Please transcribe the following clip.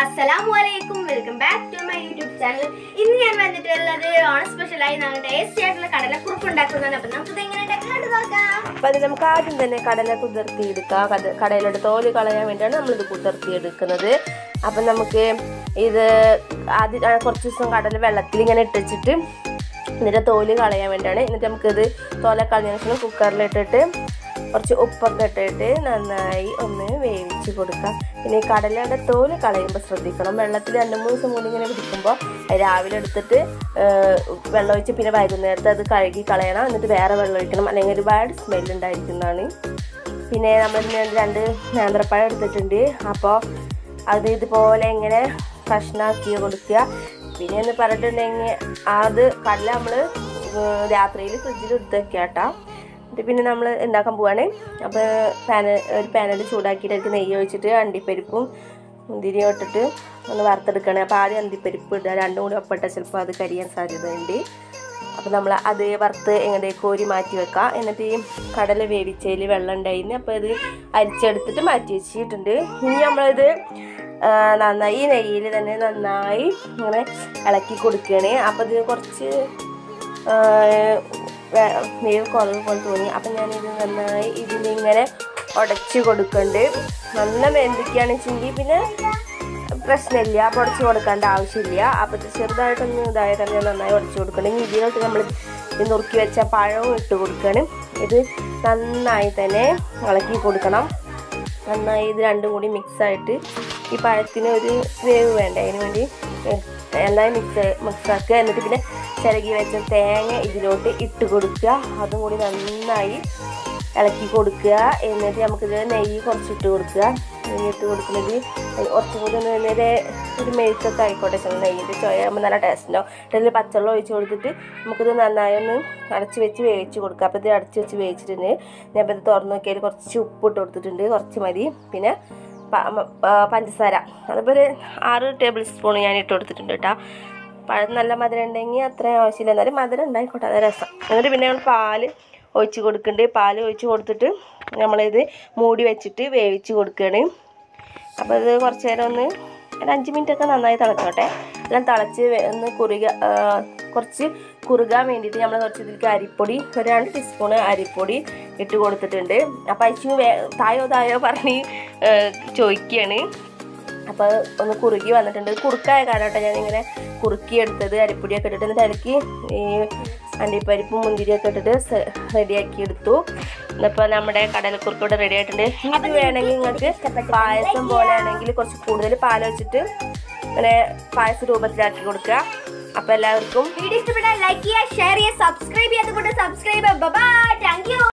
അസ്സലാമു അലൈക്കും welcome back to my YouTube channel ഇന്ന് ഞാൻ വന്നിട്ടുള്ളത് ഓണം സ്പെഷ്യലായി നല്ല ടേസ്റ്റി ആയിട്ടുള്ള കടലക്കുറുപ്പ് ഉണ്ടാക്കുന്നതാണ് അപ്പൊ നമുക്ക് എങ്ങനെ ഉണ്ടാക്കുന്നത് നോക്കാം അപ്പൊ അത് നമുക്ക് ആദ്യം തന്നെ കടല കുതിർത്തി എടുക്കാം കട കടയിലോട്ട് തോല് കളയാൻ വേണ്ടിയാണ് നമ്മളിത് കുതിർത്തി എടുക്കുന്നത് അപ്പൊ നമുക്ക് ഇത് ആദ്യം ആ, കുറച്ച് ദിവസം കടല വെള്ളത്തിൽ ഇങ്ങനെ ഇട്ടിച്ചിട്ട് എന്നിട്ട് തോല് കളയാൻ വേണ്ടിയാണ് എന്നിട്ട് നമുക്കിത് തോല കളഞ്ഞ ശേഷം കുക്കറിലിട്ടിട്ട് കുറച്ച് ഉപ്പൊക്കെ ഇട്ടിട്ട് നന്നായി ഒന്ന് വേവിച്ച് കൊടുക്കാം പിന്നെ ഈ കടലയുടെ തോല് കളയുമ്പോൾ ശ്രദ്ധിക്കണം വെള്ളത്തിൽ രണ്ട് മൂന്ന് ദിവസം കൂടി ഇങ്ങനെ പിടിക്കുമ്പോൾ രാവിലെ എടുത്തിട്ട് ഏഹ്, വെള്ളം ഒഴിച്ച് പിന്നെ വൈകുന്നേരത്തെ അത് കഴുകി കളയണം എന്നിട്ട് വേറെ വെള്ളം ഒഴിക്കണം അല്ലെങ്കിൽ ഒരുപാട് സ്മെല്ല് ഉണ്ടായിരിക്കുന്നതാണ് പിന്നെ നമ്മൾ രണ്ട് നേന്ത്രപ്പഴം എടുത്തിട്ടുണ്ട് അപ്പോൾ അത് ഇതുപോലെ ഇങ്ങനെ കഷ്ണാക്കി കൊടുക്കുക പിന്നെ എന്ന് പറഞ്ഞിട്ടുണ്ടെങ്കിൽ അത് കടല നമ്മൾ രാത്രിയിൽ ഫ്രിഡ്ജിൽ എടുത്ത് വെക്കുക കേട്ടോ എന്നിട്ട് പിന്നെ നമ്മൾ ഉണ്ടാക്കാൻ പോവാണ് അപ്പോൾ പാന ഒരു പാനിൽ ചൂടാക്കിയിട്ട് അതിലേക്ക് നെയ്യ് ഒഴിച്ചിട്ട് അണ്ടിപ്പരിപ്പും മുന്തിരിയും ഇട്ടിട്ട് ഒന്ന് വറുത്തെടുക്കണം അപ്പോൾ ആദ്യം അണ്ടിപ്പരിപ്പ് ഇടുക രണ്ടും കൂടി ഒപ്പിട്ടാൽ ചിലപ്പോൾ അത് കരിയാൻ സാധ്യതയുണ്ട് അപ്പോൾ നമ്മൾ അത് വറുത്ത് എങ്ങനെ കോരി മാറ്റി വെക്കാം എന്നിട്ട് ഈ കടല വേവിച്ചതിൽ വെള്ളം ഉണ്ടായിരുന്നു അപ്പോൾ ഇത് അരിച്ചെടുത്തിട്ട് മാറ്റി വെച്ചിട്ടുണ്ട് ഇനി നമ്മളിത് ആ, നന്നായി ഈ നെയ്യിൽ തന്നെ നന്നായി ഇങ്ങനെ ഇളക്കി കൊടുക്കുകയാണ് അപ്പോൾ ഇത് കുറച്ച് ആ, വേ- വേവ് കുറവ് പോലെ തോന്നി അപ്പം ഞാനിത് നന്നായി ഇതിലിങ്ങനെ ഉടച്ച് കൊടുക്കുന്നുണ്ട് നല്ല വെന്തിക്കുകയാണ് വെച്ചെങ്കിൽ പിന്നെ പ്രശ്നമില്ല ഉടച്ച് കൊടുക്കേണ്ട ആവശ്യമില്ല അപ്പം ഇത് ചെറുതായിട്ടൊന്ന് ഇതായ തന്നെ നന്നായി ഉടച്ച് കൊടുക്കണം ഇനി ഇതിലോട്ട് നമ്മൾ ഈ നുറുക്കി വെച്ച പഴവും ഇട്ട് കൊടുക്കണം ഇത് നന്നായി തന്നെ ഇളക്കി കൊടുക്കണം നന്നായി ഇത് രണ്ടും കൂടി മിക്സായിട്ട് ഈ പഴത്തിന് ഒരു വേവ് വേണ്ട അതിന് വേണ്ടി നന്നായി മിക്സ് മിക്സാക്കുക എന്നിട്ട് പിന്നെ ചിരകി വെച്ച തേങ്ങ ഇതിലോട്ട് ഇട്ട് കൊടുക്കുക അതും കൂടി നന്നായി ഇളക്കി കൊടുക്കുക എന്നിട്ട് നമുക്കിത് നെയ്യ് കുറച്ചിട്ട് കൊടുക്കുക നെയ്യ് ഇട്ട് കൊടുക്കുന്നത് കുറച്ചും കൂടി ഒന്ന് നേരെ ഒരു മെഴുക്കൊക്കെ ആയിക്കോട്ടെ ചില നെയ്യിൻ്റെ ചോയാകുമ്പോൾ നല്ല ടേസ്റ്റുണ്ടാവും ഇതിൽ പച്ചവെള്ളം ഒഴിച്ച് കൊടുത്തിട്ട് നമുക്കിത് നന്നായി ഒന്ന് അടച്ച് വെച്ച് വേവിച്ച് കൊടുക്കുക അപ്പോൾ ഇത് അടച്ച് വെച്ച് വേവിച്ചിട്ടുണ്ട് ഞാൻ അപ്പോൾ ഇത് തുറന്ന് നോക്കിയാൽ കുറച്ച് ഉപ്പ് ഇട്ട് കൊടുത്തിട്ടുണ്ട് കുറച്ച് മതി പിന്നെ പ- മ- ആ, പഞ്ചസാര അതിപ്പോൾ ഒരു ആറ് ടേബിൾ സ്പൂൺ ഞാൻ ഇട്ട് കൊടുത്തിട്ടുണ്ട് കേട്ടോ പഴം നല്ല മധുരം ഉണ്ടെങ്കിൽ അത്രയും ആവശ്യമില്ല എന്നാലും മധുരം ഉണ്ടായിക്കോട്ടെ അത് രസം എന്നിട്ട് പിന്നെ നമ്മൾ പാല് ഒഴിച്ച് കൊടുക്കുന്നുണ്ട് പാല് ഒഴിച്ച് കൊടുത്തിട്ട് നമ്മളിത് മൂടി വെച്ചിട്ട് വേവിച്ച് കൊടുക്കുകയാണ് അപ്പോൾ ഇത് കുറച്ച് നേരം ഒന്ന് ഒരു അഞ്ച് മിനിറ്റ് ഒക്കെ നന്നായി തിളച്ചോട്ടെ എല്ലാം തിളച്ച് വെ- ഒന്ന് കുറുക ആ, കുറച്ച് കുറുകാൻ വേണ്ടിയിട്ട് നമ്മൾ കുറച്ച് ഇതിലേക്ക് അരിപ്പൊടി ഒരു രണ്ട് ടീസ്പൂൺ അരിപ്പൊടി ഇട്ട് കൊടുത്തിട്ടുണ്ട് അപ്പോൾ അയച്ചു വേ തായോ തായോ പറഞ്ഞ് ആ, ചോദിക്കുകയാണ് അപ്പോൾ ഒന്ന് കുറുകി വന്നിട്ടുണ്ട് കുറുക്കായ കാലഘട്ടം ഞാനിങ്ങനെ കുറുക്കി എടുത്തത് അരിപ്പൊടിയൊക്കെ ഇട്ടിട്ട് എന്നിട്ട് അതിലേക്ക് ഈ അണ്ടിപ്പരിപ്പും മുന്തിരിയൊക്കെ ഇട്ടിട്ട് റെഡിയാക്കി എടുത്തു ഇപ്പോൾ നമ്മുടെ കടലക്കുറുക്ക് ഇവിടെ റെഡി ആയിട്ടുണ്ട് ഇത് വേണമെങ്കിൽ നിങ്ങൾക്ക് പായസം പോലെ ആണെങ്കിൽ കുറച്ച് കൂടുതൽ പാൽ വെച്ചിട്ട് ഇങ്ങനെ പായസ രൂപത്തിലാക്കി കൊടുക്കുക അപ്പോൾ എല്ലാവർക്കും വീഡിയോ ഇഷ്ടപ്പെട്ടാൽ ലൈക്ക് ചെയ്യുക ഷെയർ ചെയ്യുക സബ്സ്ക്രൈബ് ചെയ്യാത്തതുകൊണ്ട് സബ്സ്ക്രൈബ് ബൈ താങ്ക് യു